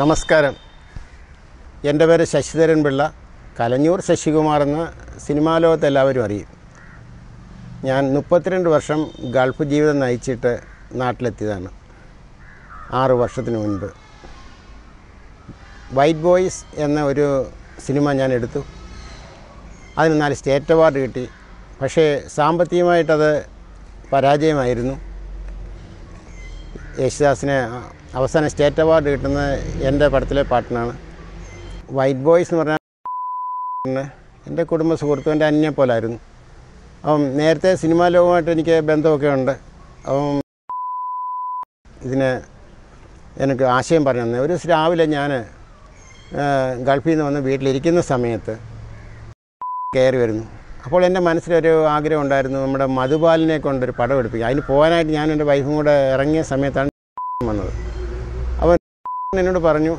നമസ്കാരം എൻ്റെ പേര് ശശിധരൻ പിള്ള കലഞ്ഞൂർ ശശികുമാർ എന്ന സിനിമാ ലോകത്ത് എല്ലാവരും അറിയും ഞാൻ മുപ്പത്തിരണ്ട് വർഷം ഗൾഫ് ജീവിതം നയിച്ചിട്ട് നാട്ടിലെത്തിയതാണ് ആറ് വർഷത്തിന് മുൻപ് വൈറ്റ് ബോയ്സ് എന്ന ഒരു സിനിമ ഞാൻ എടുത്തു അതിന് നാല് സ്റ്റേറ്റ് അവാർഡ് കിട്ടി പക്ഷേ സാമ്പത്തികമായിട്ടത് പരാജയമായിരുന്നു യേശുദാസിന് അവസാന സ്റ്റേറ്റ് അവാർഡ് കിട്ടുന്നത് എൻ്റെ പടത്തിലെ പാട്ടിനാണ് വൈറ്റ് ബോയ്സ് എന്ന് പറഞ്ഞാൽ എൻ്റെ കുടുംബ സുഹൃത്തും എൻ്റെ അന്യെ പോലായിരുന്നു അപ്പം നേരത്തെ സിനിമാ ലോകമായിട്ട് എനിക്ക് ബന്ധമൊക്കെ ഉണ്ട് അപ്പം ഇതിന് എനിക്ക് ആശയം പറഞ്ഞു തന്നെ ഒരു ദിവസം രാവിലെ ഞാൻ ഗൾഫിൽ നിന്ന് വന്ന് വീട്ടിലിരിക്കുന്ന സമയത്ത് കയറി വരുന്നു അപ്പോൾ എൻ്റെ മനസ്സിലൊരു ആഗ്രഹം ഉണ്ടായിരുന്നു നമ്മുടെ മധുപാലിനെ കൊണ്ടൊരു പടം എടുപ്പിക്കുക അതിന് പോകാനായിട്ട് ഞാൻ എൻ്റെ വൈഫും കൂടെ ഇറങ്ങിയ സമയത്താണ് വന്നത് അവൻ എന്നോട് പറഞ്ഞു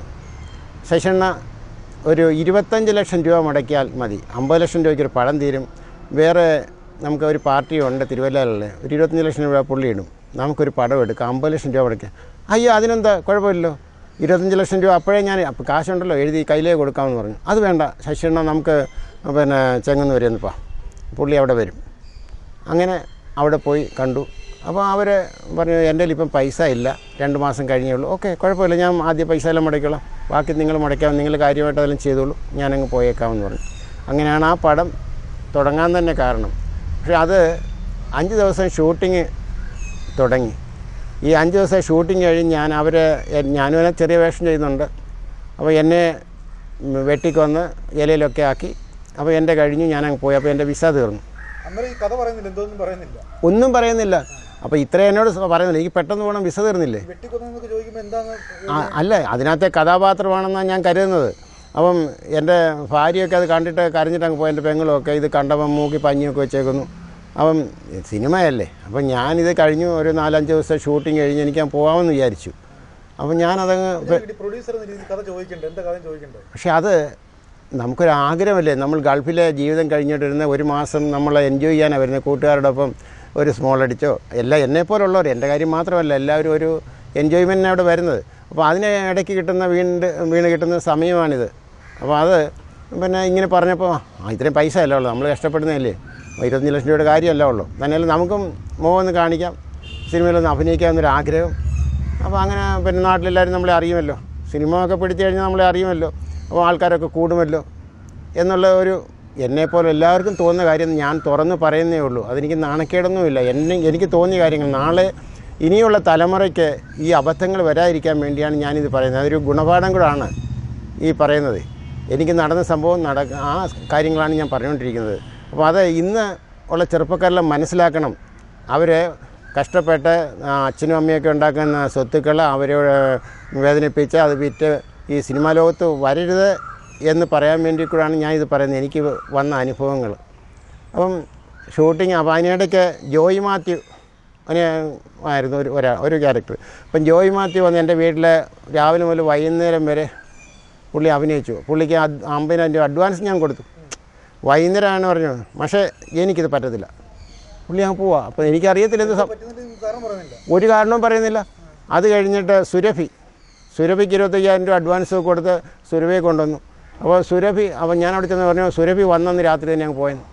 ശശണ്ണ ഒരു ഇരുപത്തഞ്ച് ലക്ഷം രൂപ മുടക്കിയാൽ മതി അമ്പത് ലക്ഷം രൂപയ്ക്ക് ഒരു പടം തീരും വേറെ നമുക്ക് ഒരു പാർട്ടി ഉണ്ട് തിരുവല്ലയിലെ ഒരു ഇരുപത്തഞ്ച് ലക്ഷം രൂപ പുള്ളി ഇടും നമുക്കൊരു പടം എടുക്കാം അമ്പത് ലക്ഷം രൂപ മുടക്കാം അയ്യോ അതിനെന്താ കുഴപ്പമില്ലല്ലോ ഇരുപത്തഞ്ച് ലക്ഷം രൂപ അപ്പോഴേ ഞാൻ അപ്പോൾ കാശുണ്ടല്ലോ എഴുതി കയ്യിലേ കൊടുക്കാമെന്ന് പറഞ്ഞു അത് വേണ്ട ശശിയണ്ണ നമുക്ക് പിന്നെ ചെങ്ങന്ന് വരെ ഒന്നിപ്പാ പുള്ളി അവിടെ വരും അങ്ങനെ അവിടെ പോയി കണ്ടു അപ്പോൾ അവർ പറഞ്ഞു എൻ്റെ ഇപ്പം പൈസ ഇല്ല രണ്ട് മാസം കഴിഞ്ഞേ ഉള്ളൂ ഓക്കെ കുഴപ്പമില്ല ഞാൻ ആദ്യം പൈസ എല്ലാം മുടക്കിക്കോളാം ബാക്കി നിങ്ങൾ മുടക്കാം നിങ്ങൾ കാര്യമായിട്ട് അതെല്ലാം ചെയ്തോളൂ ഞാനങ്ങ് പോയേക്കാമെന്ന് പറഞ്ഞു അങ്ങനെയാണ് ആ പടം തുടങ്ങാൻ തന്നെ കാരണം പക്ഷേ അത് അഞ്ച് ദിവസം ഷൂട്ടിങ് തുടങ്ങി ഈ അഞ്ച് ദിവസം ഷൂട്ടിങ് കഴിഞ്ഞ് ഞാൻ അവരെ ഞാനും അതിനെ ചെറിയ വേഷം ചെയ്യുന്നുണ്ട് അപ്പോൾ എന്നെ വെട്ടിക്കൊന്ന് ഇലയിലൊക്കെ ആക്കി അപ്പോൾ എൻ്റെ കഴിഞ്ഞു ഞാനങ്ങ് പോയി അപ്പോൾ എൻ്റെ വിസ തീർന്നു അന്നേരം ഈ കഥ പറയുന്നില്ല എന്തോന്നും പറയുന്നില്ല ഒന്നും പറയുന്നില്ല അപ്പോൾ ഇത്ര എന്നോട് സ- പറയുന്നില്ല എനിക്ക് പെട്ടെന്ന് പോകണം വിസ തീർന്നില്ലേ വെട്ടിക്കൊന്നൊക്കെ ചോദിക്കുമ്പോൾ എന്താന്ന് ആ, അല്ല അതിനകത്തെ കഥാപാത്രമാണെന്നാണ് ഞാൻ കരുതുന്നത് അപ്പം എൻ്റെ ഭാര്യയൊക്കെ അത് കണ്ടിട്ട് കരഞ്ഞിട്ട് അങ്ങ് പോയി എൻ്റെ പെങ്ങളും ഒക്കെ ഇത് കണ്ടപ്പം മൂക്കി പഞ്ഞിയൊക്കെ വെച്ചേക്കുന്നു അപ്പം സിനിമയല്ലേ അപ്പം ഞാനിത് കഴിഞ്ഞു ഒരു നാലഞ്ച് ദിവസം ഷൂട്ടിങ് കഴിഞ്ഞ് എനിക്ക് ഞാൻ പോകാമെന്ന് വിചാരിച്ചു അപ്പം ഞാനതങ്ങ് പെ- പ്രൊഡ്യൂസർ എന്ന രീതിയിൽ കഥ ചോദിക്കണ്ടേ എന്താ കഥ ചോദിക്കണ്ടേ പക്ഷെ അത് നമുക്കൊരു ആഗ്രഹമല്ലേ നമ്മൾ ഗൾഫിലെ ജീവിതം കഴിഞ്ഞിട്ടിരുന്ന ഒരു മാസം നമ്മൾ എൻജോയ് ചെയ്യാനാണ് വരുന്നത് കൂട്ടുകാരോടൊപ്പം ഒരു സ്മോൾ അടിച്ചോ എല്ലാം എന്നെപ്പോലുള്ളവർ എൻ്റെ കാര്യം മാത്രമല്ല എല്ലാവരും ഒരു എൻജോയ്മെൻറ്റിനാണ് അവിടെ വരുന്നത് അപ്പോൾ അതിന് ഇടയ്ക്ക് കിട്ടുന്ന വീണ്ട് വീണ് കിട്ടുന്ന സമയമാണിത് അപ്പോൾ അത് പിന്നെ ഇങ്ങനെ പറഞ്ഞപ്പോൾ ആ ഇത്രയും പൈസ അല്ല ഉള്ളൂ നമ്മൾ കഷ്ടപ്പെടുന്നതല്ലേ ഇരുപത്തഞ്ച് ലക്ഷം രൂപയുടെ കാര്യമല്ല ഉള്ളൂ തന്നെയല്ല നമുക്കും മുഖം ഒന്ന് കാണിക്കാം സിനിമയിലൊന്ന് അഭിനയിക്കാമെന്നൊരു ആഗ്രഹം അപ്പോൾ അങ്ങനെ പിന്നെ നാട്ടിലെല്ലാവരും നമ്മളെ അറിയുമല്ലോ സിനിമ ഒക്കെ പിടിച്ചു കഴിഞ്ഞാൽ നമ്മളെ അറിയുമല്ലോ അപ്പോൾ ആൾക്കാരൊക്കെ കൂടുമല്ലോ എന്നുള്ള ഒരു എന്നെപ്പോലെ എല്ലാവർക്കും തോന്നുന്ന കാര്യം ഞാൻ തുറന്ന് പറയുന്നേ ഉള്ളൂ അതെനിക്ക് നാണക്കേടൊന്നുമില്ല എന്നെ എനിക്ക് തോന്നിയ കാര്യങ്ങൾ നാളെ ഇനിയുള്ള തലമുറയ്ക്ക് ഈ അബദ്ധങ്ങൾ വരാതിരിക്കാൻ വേണ്ടിയാണ് ഞാനിത് പറയുന്നത് അതൊരു ഗുണപാഠം കൂടാണ് ഈ പറയുന്നത് എനിക്ക് നടന്ന സംഭവം നട ആ കാര്യങ്ങളാണ് ഞാൻ പറഞ്ഞുകൊണ്ടിരിക്കുന്നത് അപ്പോൾ അത് ഇന്ന് ഉള്ള ചെറുപ്പക്കാരെല്ലാം മനസ്സിലാക്കണം അവർ കഷ്ടപ്പെട്ട് ആ, അച്ഛനും അമ്മയൊക്കെ ഉണ്ടാക്കുന്ന സ്വത്തുക്കൾ അവരോട് വേദനിപ്പിച്ച് അത് വിറ്റ് ഈ സിനിമാ ലോകത്ത് വരരുത് എന്ന് പറയാൻ വേണ്ടി കൂടാണ് ഞാൻ ഇത് പറയുന്നത് എനിക്ക് വന്ന അനുഭവങ്ങൾ അപ്പം ഷൂട്ടിങ് അപ്പം അതിനിടയ്ക്ക് ജോയി മാത്യു അവന് ആയിരുന്നു ഒരു ഒരാ ഒരു ക്യാരക്ടർ അപ്പം ജോയി മാത്യു വന്ന് എൻ്റെ വീട്ടിൽ രാവിലെ മുതൽ വൈകുന്നേരം വരെ പുള്ളി അഭിനയിച്ചു പുള്ളിക്ക് അഡ്- അമ്പതിനായിരം രൂപ അഡ്വാൻസ് ഞാൻ കൊടുത്തു വൈകുന്നേരമാണ് പറഞ്ഞു പക്ഷേ എനിക്കിത് പറ്റത്തില്ല പുള്ളി അങ്ങ് പോവാ അപ്പോൾ എനിക്കറിയത്തില്ല എന്ത് സം- പറ്റുന്നില്ല കാരണം പറയുന്നില്ല ഒരു കാരണവും പറയുന്നില്ല അത് കഴിഞ്ഞിട്ട് സുരഭി സുരഭിക്ക് ഇരുപത്തയ്യായിരം രൂപ അഡ്വാൻസ് കൊടുത്ത് സുരഭിയെ കൊണ്ടുവന്നു അപ്പോൾ സുരഭി അപ്പോൾ ഞാൻ അവിടെ ചെന്ന് പറഞ്ഞു സുരഭി വന്നെന്ന് രാത്രി തന്നെ അങ്ങ് പോയെന്ന്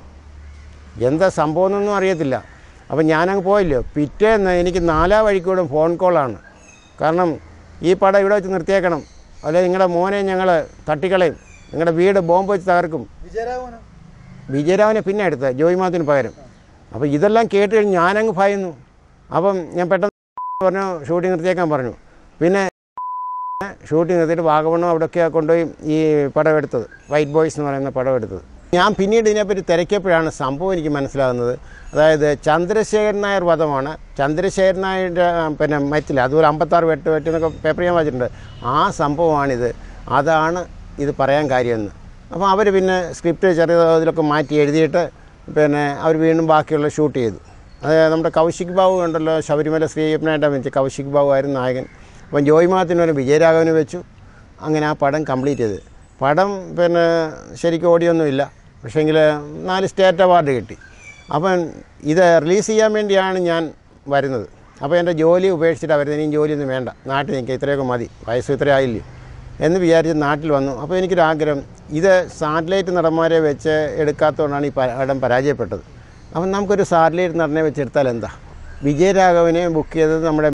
എന്താ സംഭവം എന്നൊന്നും അറിയത്തില്ല അപ്പം ഞാനങ്ങ് പോയില്ലോ പിറ്റേന്ന് എനിക്ക് നാലാ വഴിക്കൂടെ ഫോൺ കോളാണ് കാരണം ഈ പടം ഇവിടെ വെച്ച് നിർത്തിയേക്കണം അല്ലെങ്കിൽ നിങ്ങളുടെ മോനെ ഞങ്ങൾ തട്ടിക്കളയും നിങ്ങളുടെ വീട് ബോംബ് വെച്ച് തകർക്കും വിജയരാഘവന വിജയരാവിനെ പിന്നെ എടുത്തത് ജോയിമാത്തിന് പകരം അപ്പോൾ ഇതെല്ലാം കേട്ട് കഴിഞ്ഞ് ഞാനങ്ങ് ഭയന്നു അപ്പം ഞാൻ പെട്ടെന്ന് പറഞ്ഞു ഷൂട്ടിംഗ് നിർത്തിയേക്കാൻ പറഞ്ഞു പിന്നെ ഷൂട്ടിംഗ് നിർത്തിയിട്ട് വാഗമണ്ണും അവിടെയൊക്കെ കൊണ്ടുപോയി ഈ പടം എടുത്തത് വൈറ്റ് ബോയ്സ് എന്ന് പറയുന്ന പടം എടുത്തത് ഞാൻ പിന്നീട് ഇതിനെപ്പറ്റി തിരക്കിയപ്പോഴാണ് സംഭവം എനിക്ക് മനസ്സിലാകുന്നത് അതായത് ചന്ദ്രശേഖരൻ നായർ വധമാണ് ചന്ദ്രശേഖരൻ നായരുടെ ആ, പിന്നെ മറ്റില്ല അതുപോലെ അമ്പത്താറ് വെട്ട് വെട്ട് എന്നൊക്കെ പേപ്പർ ഞാൻ വായിച്ചിട്ടുണ്ട് ആ സംഭവമാണിത് അതാണ് ഇത് പറയാൻ കാര്യമെന്ന് അപ്പോൾ അവർ പിന്നെ സ്ക്രിപ്റ്റ് ചെറിയ ഇതിലൊക്കെ മാറ്റി എഴുതിയിട്ട് പിന്നെ അവർ വീണ്ടും ബാക്കിയുള്ള ഷൂട്ട് ചെയ്തു അത് നമ്മുടെ കൗശിക് ബാബു ഉണ്ടല്ലോ ശബരിമല ശ്രീയപ്പനായിട്ട് വെച്ച് കൗശിക് ബാബു ആയിരുന്നു നായകൻ അപ്പം ജോയ് മാത്തിന് ഒരു വിജയരാഘവന് വെച്ചു അങ്ങനെ ആ പടം കംപ്ലീറ്റ് ചെയ്ത് പടം പിന്നെ ശരിക്കും ഓടിയൊന്നുമില്ല പക്ഷേങ്കിൽ നാല് സ്റ്റേറ്റ് അവാർഡ് കിട്ടി അപ്പം ഇത് റിലീസ് ചെയ്യാൻ വേണ്ടിയാണ് ഞാൻ വരുന്നത് അപ്പോൾ എൻ്റെ ജോലി ഉപേക്ഷിച്ചിട്ടാണ് വരുന്നത് ഇനിയും ജോലിയൊന്നും വേണ്ട നാട്ടിൽ നിൽക്കുക ഇത്രയൊക്കെ മതി വയസ്സ് ഇത്ര ആയില്ലേ എന്ന് വിചാരിച്ച് നാട്ടിൽ വന്നു അപ്പോൾ എനിക്കൊരാഗ്രഹം ഇത് സാറ്റലൈറ്റ് നടന്മാരെ വെച്ച് എടുക്കാത്തതുകൊണ്ടാണ് ഈ പടം പരാജയപ്പെട്ടത് അപ്പം നമുക്കൊരു സാറ്റലൈറ്റ് നടനെ വെച്ച് എടുത്താൽ എന്താ വിജയരാഘവനെ ബുക്ക് ചെയ്തത് നമ്മുടെ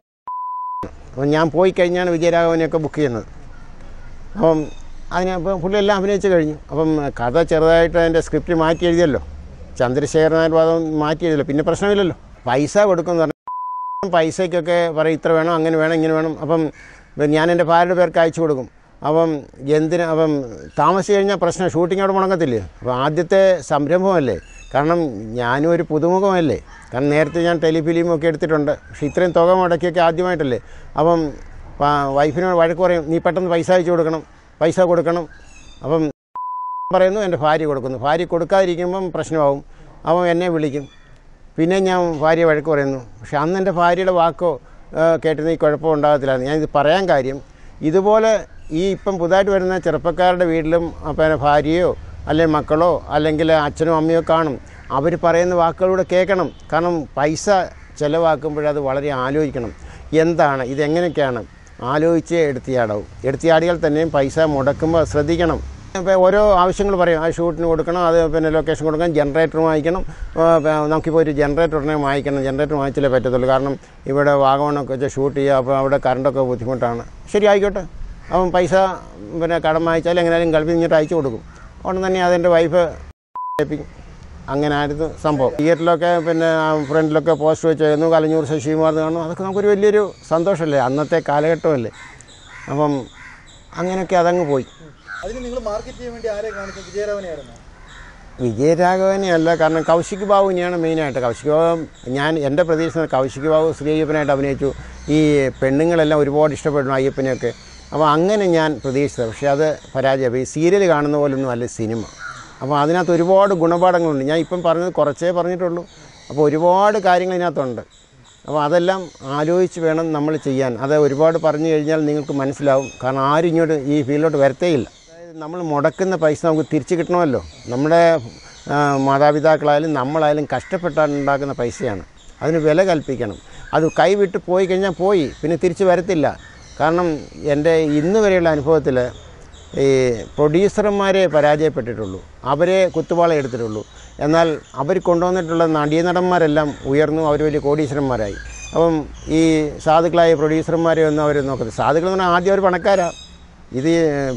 അപ്പം ഞാൻ പോയി കഴിഞ്ഞാണ് വിജയരാഘവനെയൊക്കെ ബുക്ക് ചെയ്യുന്നത് അപ്പം അതിന് അപ്പം പുള്ളിയെല്ലാം അഭിനയിച്ച് കഴിഞ്ഞു അപ്പം കഥ ചെറുതായിട്ട് അതിൻ്റെ സ്ക്രിപ്റ്റ് മാറ്റി എഴുതിയല്ലോ ചന്ദ്രശേഖരൻ നായർ വാദം മാറ്റി എഴുതിയല്ലോ പിന്നെ പ്രശ്നമില്ലല്ലോ പൈസ കൊടുക്കുമെന്ന് പറഞ്ഞാൽ പൈസയ്ക്കൊക്കെ പറയും ഇത്ര വേണം അങ്ങനെ വേണം ഇങ്ങനെ വേണം അപ്പം ഇപ്പം ഞാൻ എൻ്റെ ഭാര്യയുടെ പേർക്ക് അയച്ചു കൊടുക്കും അപ്പം എന്തിന് അപ്പം താമസിച്ച് കഴിഞ്ഞാൽ പ്രശ്നം ഷൂട്ടിംഗ് അവിടെ മുടങ്ങത്തില്ലേ അപ്പോൾ ആദ്യത്തെ സംരംഭമല്ലേ കാരണം ഞാനും ഒരു പുതുമുഖമല്ലേ കാരണം നേരത്തെ ഞാൻ ടെലിഫിലിം ഒക്കെ എടുത്തിട്ടുണ്ട് പക്ഷേ ഇത്രയും തുക മുടക്കിയൊക്കെ ആദ്യമായിട്ടല്ലേ അപ്പം പ- വൈഫിനോട് വഴക്ക് പറയും നീ പെട്ടെന്ന് പൈസ അയച്ചു കൊടുക്കണം പൈസ കൊടുക്കണം അപ്പം പറയുന്നു എൻ്റെ ഭാര്യ കൊടുക്കുന്നു ഭാര്യ കൊടുക്കാതിരിക്കുമ്പം പ്രശ്നമാവും അവൻ എന്നെ വിളിക്കും പിന്നെ ഞാൻ ഭാര്യ വഴക്ക് പറയുന്നു പക്ഷെ അന്ന് എൻ്റെ ഭാര്യയുടെ വാക്കോ ആ, കേട്ടിരുന്ന ഈ കുഴപ്പം ഉണ്ടാകത്തില്ലായിരുന്നു ഞാനിത് പറയാൻ കാര്യം ഇതുപോലെ ഈ ഇപ്പം പുതുതായിട്ട് വരുന്ന ചെറുപ്പക്കാരുടെ വീട്ടിലും പിന്നെ ഭാര്യയോ അല്ലെങ്കിൽ മക്കളോ അല്ലെങ്കിൽ അച്ഛനോ അമ്മയോ കാണും അവർ പറയുന്ന വാക്കുകളൂടെ കേൾക്കണം കാരണം പൈസ ചിലവാക്കുമ്പോഴത് വളരെ ആലോചിക്കണം എന്താണ് ഇതെങ്ങനെയൊക്കെയാണ് ആലോചിച്ച് എടുത്തിയാടാവും എടുത്തിയാടിയാൽ തന്നെയും പൈസ മുടക്കുമ്പോൾ ശ്രദ്ധിക്കണം ഇപ്പോൾ ഓരോ ആവശ്യങ്ങൾ പറയും ആ ഷൂട്ടിന് കൊടുക്കണം അത് പിന്നെ ലൊക്കേഷൻ കൊടുക്കണം ജനറേറ്റർ വാങ്ങിക്കണം ആ, പ- നമുക്കിപ്പോൾ ഒരു ജനറേറ്റർ ഉടനെ വാങ്ങിക്കണം ജനറേറ്റർ വാങ്ങിച്ചാലേ പറ്റത്തുള്ളൂ കാരണം ഇവിടെ വാഗമണ്ണൊക്കെ വെച്ച് ഷൂട്ട് ചെയ്യുക അപ്പോൾ അവിടെ കറണ്ടൊക്കെ ബുദ്ധിമുട്ടാണ് ശരി ആയിക്കോട്ടെ അവൻ പൈസ പിന്നെ കടം വാങ്ങിച്ചാൽ എങ്ങനെയാലും ഗൾഫിൽ നിന്നിട്ട് അയച്ചു കൊടുക്കും ഉടൻ തന്നെ അതെൻ്റെ വൈഫ് ഏൽപ്പിക്കും അങ്ങനായിരുന്നു സംഭവം തിയേറ്ററിലൊക്കെ പിന്നെ ആ ഫ്രണ്ടിലൊക്കെ പോസ്റ്റ് വെച്ചായിരുന്നു കലഞ്ഞൂർ ശശികുമാർ കാണും അതൊക്കെ നമുക്കൊരു വലിയൊരു സന്തോഷമല്ലേ അന്നത്തെ കാലഘട്ടമല്ലേ അപ്പം അങ്ങനെയൊക്കെ അതങ്ങ് പോയി അതിന് നിങ്ങൾ മാർക്കറ്റ് ചെയ്യാൻ വേണ്ടി ആരെ കാണിച്ചത് വിജയരാഘവനെയായിരുന്നു വിജയരാഘവനെ അല്ല കാരണം കൗശിക് ബാബുവിനെയാണ് മെയിനായിട്ട് കൗശിക് ബാബു ഞാൻ എൻ്റെ പ്രതീക്ഷ കൗശിക് ബാബു ശ്രീ അയ്യപ്പനായിട്ട് അഭിനയിച്ചു ഈ പെണ്ണുങ്ങളെല്ലാം ഒരുപാട് ഇഷ്ടപ്പെടുന്നു അയ്യപ്പനെയൊക്കെ അപ്പോൾ അങ്ങനെ ഞാൻ പ്രതീക്ഷിച്ചത് പക്ഷേ അത് പരാജയമായി ഈ സീരിയൽ കാണുന്ന പോലൊന്നും അല്ല സിനിമ അപ്പോൾ അതിനകത്ത് ഒരുപാട് ഗുണപാഠങ്ങളുണ്ട് ഞാൻ ഇപ്പം പറഞ്ഞത് കുറച്ചേ പറഞ്ഞിട്ടുള്ളൂ അപ്പോൾ ഒരുപാട് കാര്യങ്ങൾ ഇതിനകത്തുണ്ട് അപ്പോൾ അതെല്ലാം ആലോചിച്ച് വേണം നമ്മൾ ചെയ്യാൻ അത് ഒരുപാട് പറഞ്ഞു കഴിഞ്ഞാൽ നിങ്ങൾക്ക് മനസ്സിലാവും കാരണം ആരും ഇങ്ങോട്ട് ഈ ഫീൽഡിലോട്ട് വരത്തേയില്ല അതായത് നമ്മൾ മുടക്കുന്ന പൈസ നമുക്ക് തിരിച്ച് കിട്ടണമല്ലോ നമ്മുടെ ആ, മാതാപിതാക്കളായാലും നമ്മളായാലും കഷ്ടപ്പെട്ടാണ്ടുണ്ടാക്കുന്ന പൈസയാണ് അതിന് വില കൽപ്പിക്കണം അത് കൈവിട്ട് പോയി കഴിഞ്ഞാൽ പോയി പിന്നെ തിരിച്ച് വരത്തില്ല കാരണം എൻ്റെ ഇന്ന് വരെയുള്ള അനുഭവത്തിൽ ഈ പ്രൊഡ്യൂസർമാരെ പരാജയപ്പെട്ടിട്ടുള്ളൂ അവരെ കുത്തുപാള എടുത്തിട്ടുള്ളൂ എന്നാൽ അവർ കൊണ്ടുവന്നിട്ടുള്ള നടീനടന്മാരെല്ലാം ഉയർന്നു അവർ വലിയ കോടീശ്വരന്മാരായി അപ്പം ഈ സാധുക്കളായ പ്രൊഡ്യൂസർമാരെ ഒന്നും അവർ നോക്കത്തില്ല സാധുക്കൾ എന്ന് പറഞ്ഞാൽ ആദ്യം അവർ പണക്കാരാ ഇത്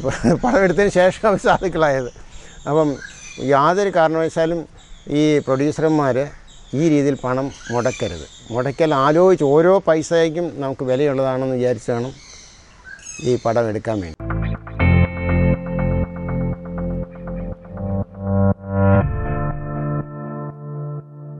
പടം എടുത്തതിന് ശേഷം അവർ സാധുക്കളായത് അപ്പം യാതൊരു കാരണവശാലും ഈ പ്രൊഡ്യൂസർമാർ ഈ രീതിയിൽ പണം മുടക്കരുത് മുടക്കൽ ആലോചിച്ച് ഓരോ പൈസയ്ക്കും നമുക്ക് വിലയുള്ളതാണെന്ന് വിചാരിച്ച് വേണം ഈ പടം എടുക്കാൻ വേണ്ടി